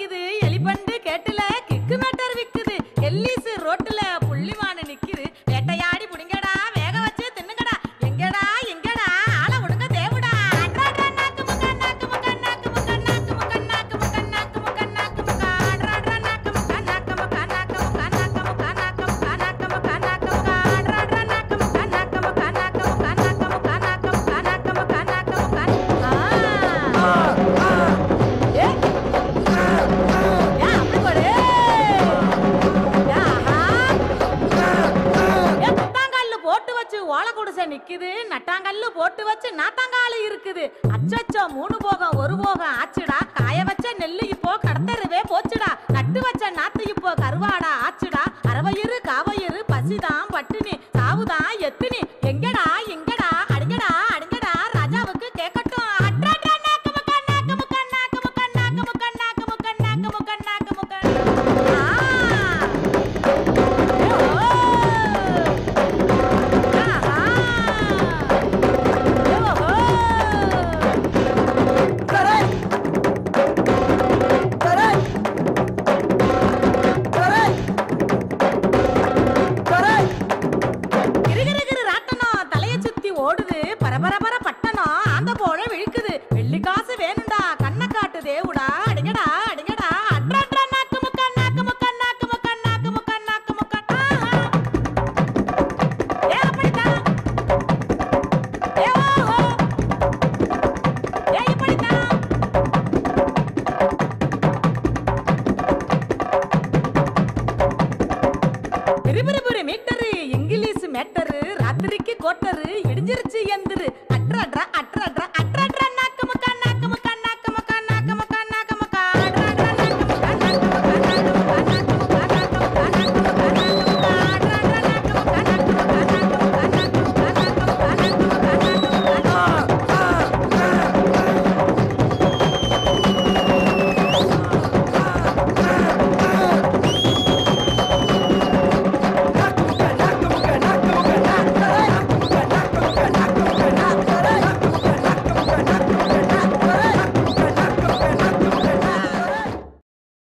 நிக்குது எலிபண்டு கேட்டுல kick matter விக்குது எல்லிஸ் ரோட்டுல புள்ளிமான நிக்குது வேட்டையாடி புடிங்கடா வேக வச்சு தின்னுங்கடா எங்கடா எங்கடா ஆள விடுங்க தேவுடா அட்ராட்ரா நாக்கு முக்கா நாக்கு முக்கா நாக்கு முக்கா நாக்கு முக்கா நாக்கு முக்கா நாக்கு முக்கா நாக்கு முக்கா அட்ராட்ரா நாக்கு முக்கா நாக்கு முக்கா நாக்கு முக்கா நாக்கு முக்கா நாக்கு முக்கா நாக்கு முக்கா நாக்கு முக்கா அட்ராட்ரா நாக்கு முக்கா நாக்கு முக்கா நாக்கு முக்கா நாக்கு முக்கா நாக்கு முக்கா நாக்கு முக்கா நாக்கு முக்கா ஆ ஏ யா அப்படி போடு யா ஏ குட்டாங்கல்லு போட்டு வச்சு ஓலை குடிசை நிக்குது நட்டாங்கல்லு போட்டு வச்சு நாத்தாங்காலு இருக்குது அச்சச்சோ மூணு போகம் ஒரு போகம் ஆச்சுடா காய வச்ச நெல்லு இப்போ கடத்தருவே போச்சுடா நட்டு வச்ச நாத்து இப்போ கருவாடா ஆச்சுடா அரவயிறு காவயிறு பசிதான் பட்டினி சாவுதான் எத்தினி எங்கடா எங்கடா அடிங்கடா அடிங்கடா ராஜாவுக்கு கேட்கட்டும் அட்ராட்ரா நாக்கு முக்கா நாக்கு முக்கா நாக்கு முக்கா நாக்கு முக்கா நாக்கு முக்கா நாக்கு முக்கா நாக்கு முக்கா ஆ கிறுகிறுகிறு ராட்டனம் தலைய சுத்தி ஓடுது பரபரபர பட்டணம் ஆந்த போல விழுக்குது வெள்ளி காசு வேணும்டா கண்ணை காட்டு தேவுடா அடிங்கடா அடிங்கடா அட்ராட்ரா நாக்கு முக்கா நாக்கு முக்கா நாக்கு முக்கா நாக்கு முக்கா நாக்கு முக்கா ஆஹா. ஏ அப்படித்தான் ஏ ஓஹோ ஏ இப்படித்தான் விறுவிறுவிறு மீட்டரு இங்கிலீஷ் மேட்டரு ராத்திரிக்கு கோட்டரு இடிஞ்சிருச்சு என்